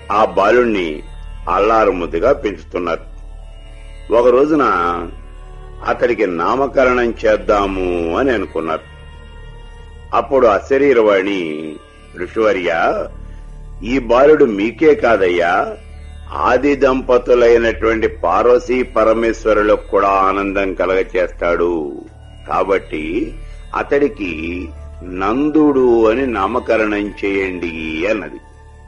ఆ బాలుణ్ణి అల్లారు ముద్దుగా పెంచుతున్నారు ఒక రోజున అతడికి నామకరణం చేద్దాము అని అనుకున్నారు అప్పుడు అశరీరవాణి ఋషివర్య ఈ బాలుడు మీకే కాదయ్యా ఆది దంపతులైనటువంటి పార్వతీ పరమేశ్వరులకు కూడా ఆనందం కలగచేస్తాడు కాబట్టి అతడికి నందుడు అని నామకరణం చేయండి అన్నది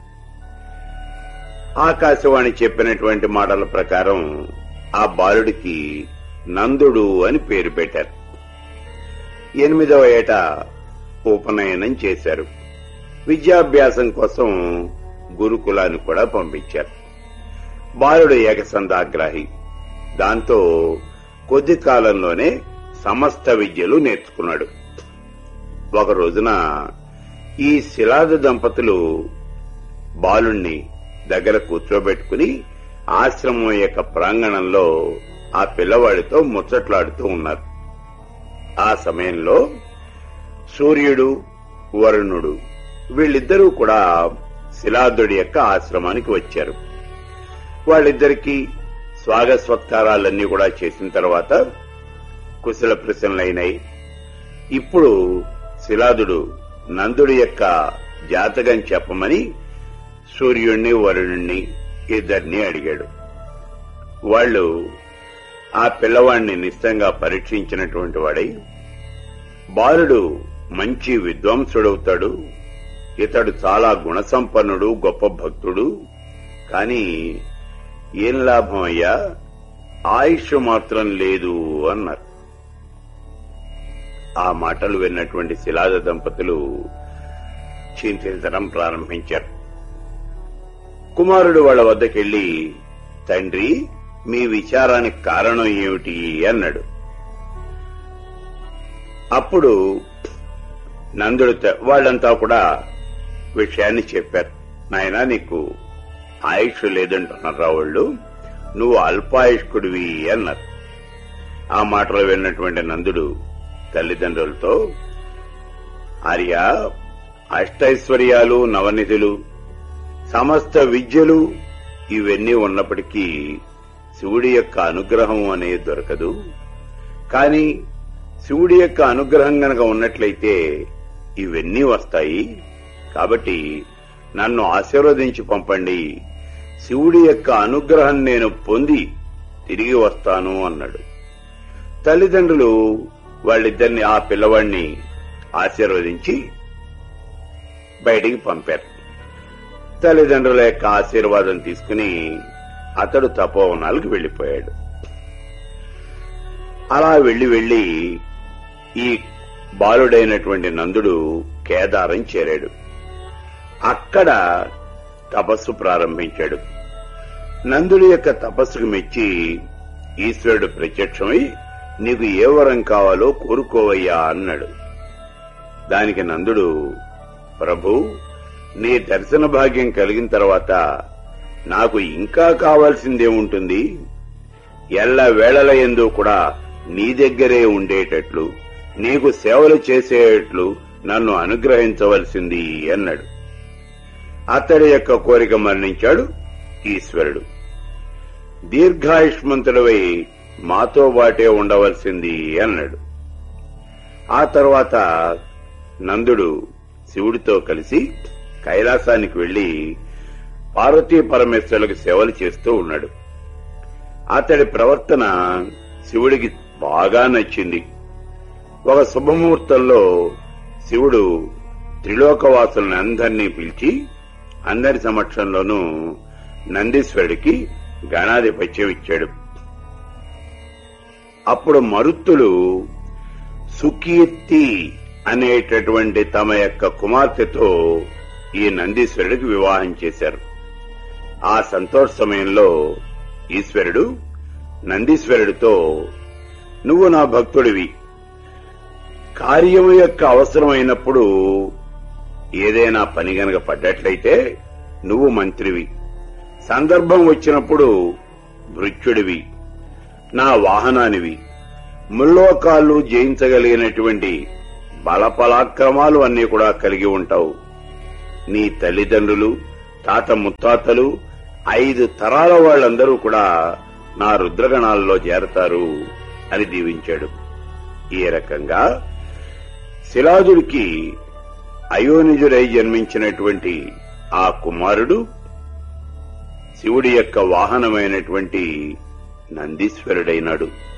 ఆకాశవాణి చెప్పినటువంటి మాటల ప్రకారం ఆ బాలుడికి నందుడు అని పేరు పెట్టారు ఎనిమిదవ ఏట ఉపనయనం చేశారు విద్యాభ్యాసం కోసం గురుకులాన్ని కూడా పంపించారు బాలుడు ఏకసంధాగ్రాహి దాంతో కొద్ది కాలంలోనే సమస్త విద్యలు నేర్చుకున్నాడు ఒక రోజున ఈ శిలాద దంపతులు బాలుణ్ణి దగ్గర కూర్చోబెట్టుకుని ఆశ్రమం యొక్క ప్రాంగణంలో ఆ పిల్లవాడితో ముచ్చట్లాడుతూ ఉన్నారు ఆ సమయంలో సూర్యుడు వరుణుడు వీళ్ళిద్దరూ కూడా శిలాదుడి యొక్క ఆశ్రమానికి వచ్చారు వాళ్ళిద్దరికీ స్వాగత సత్కారాలన్నీ కూడా చేసిన తర్వాత కుశల ప్రశ్నలైనాయి ఇప్పుడు శిలాదుడు నందుడి యొక్క జాతకం చెప్పమని సూర్యుణ్ణి వరుణుణ్ణి ఇద్దరిని అడిగాడు వాళ్ళు ఆ పిల్లవాణ్ణి నిశ్చితంగా పరీక్షించినటువంటి వాడై బాలుడు మంచి విద్వాంసుడవుతాడు ఇతడు చాలా గుణసంపన్నుడు గొప్ప భక్తుడు కాని ఏం లాభం అయ్యా ఆయుష్ మాత్రం లేదు అన్నారు ఆ మాటలు విన్నటువంటి శిలాద దంపతులు చింతించడం ప్రారంభించారు కుమారుడు వాళ్ళ వద్దకెళ్లి తండ్రి మీ విచారానికి కారణం ఏమిటి అన్నాడు అప్పుడు నందుడు త- వాళ్ళంతా కూడా విషయాన్ని చెప్పారు నాయనా నీకు ఆయుష్ లేదంటున్నారు వాళ్ళు నువ్వు అల్పాయుష్కుడివి అన్నారు ఆ మాటలు విన్నటువంటి నందుడు తల్లిదండ్రులతో ఆర్య అష్టైశ్వర్యాలు నవనిధులు సమస్త విద్యలు ఇవన్నీ ఉన్నప్పటికీ శివుడి యొక్క అనుగ్రహం అనేది దొరకదు కాని శివుడి యొక్క అనుగ్రహం గనక ఉన్నట్లయితే ఇవన్నీ వస్తాయి కాబట్టి నన్ను ఆశీర్వదించి పంపండి శివుడి యొక్క అనుగ్రహం నేను పొంది తిరిగి వస్తాను అన్నాడు తల్లిదండ్రులు వాళ్ళిద్దరిని ఆ పిల్లవాడిని ఆశీర్వదించి బయటికి పంపారు తల్లిదండ్రుల యొక్క ఆశీర్వాదం తీసుకుని అతడు తపోవనాలకు వెళ్లిపోయాడు అలా వెళ్లి వెళ్లి ఈ బాలుడైనటువంటి నందుడు కేదారం చేరాడు అక్కడ తపస్సు ప్రారంభించాడు నందుడి యొక్క తపస్సుకు మెచ్చి ఈశ్వరుడు ప్రత్యక్షమై నీకు ఏ వరం కావాలో కోరుకోవయ్యా అన్నాడు దానికి నందుడు ప్రభు నీ దర్శన భాగ్యం కలిగిన తర్వాత నాకు ఇంకా కావాల్సిందేముంటుంది ఎల్ల వేళల ఎందు కూడా నీ దగ్గరే ఉండేటట్లు నీకు సేవలు చేసేట్లు నన్ను అనుగ్రహించవలసింది అన్నాడు అతడి యొక్క కోరిక మరణించాడు ఈశ్వరుడు దీర్ఘాయుష్మంతుడవై మాతో బాటే ఉండవలసింది అన్నాడు ఆ తర్వాత నందుడు శివుడితో కలిసి కైలాసానికి వెళ్లి పార్వతీ పరమేశ్వరులకు సేవలు చేస్తూ ఉన్నాడు అతడి ప్రవర్తన శివుడికి బాగా నచ్చింది ఒక శుభముహూర్తంలో శివుడు త్రిలోకవాసులను అందరినీ పిలిచి అందరి సమక్షంలోనూ నందీశ్వరుడికి గణాధిపత్యం ఇచ్చాడు అప్పుడు మరుత్తులు సుకీర్తి అనేటటువంటి తమ యొక్క కుమార్తెతో ఈ నందీశ్వరుడికి వివాహం చేశారు ఆ సంతోష సమయంలో ఈశ్వరుడు నందీశ్వరుడితో నువ్వు నా భక్తుడివి కార్యము యొక్క అవసరమైనప్పుడు ఏదైనా పని గనక పడ్డట్లయితే నువ్వు మంత్రివి సందర్భం వచ్చినప్పుడు భృత్యుడివి నా వాహనానివి ముల్లోకాలు జయించగలిగినటువంటి బలపలాక్రమాలు అన్నీ కూడా కలిగి ఉంటావు నీ తల్లిదండ్రులు తాత ముత్తాతలు ఐదు తరాల వాళ్ళందరూ కూడా నా రుద్రగణాల్లో చేరతారు అని దీవించాడు ఈ రకంగా శిలాజుడికి అయోనిజుడై జన్మించినటువంటి ఆ కుమారుడు శివుడి యొక్క వాహనమైనటువంటి నందీశ్వరుడైనాడు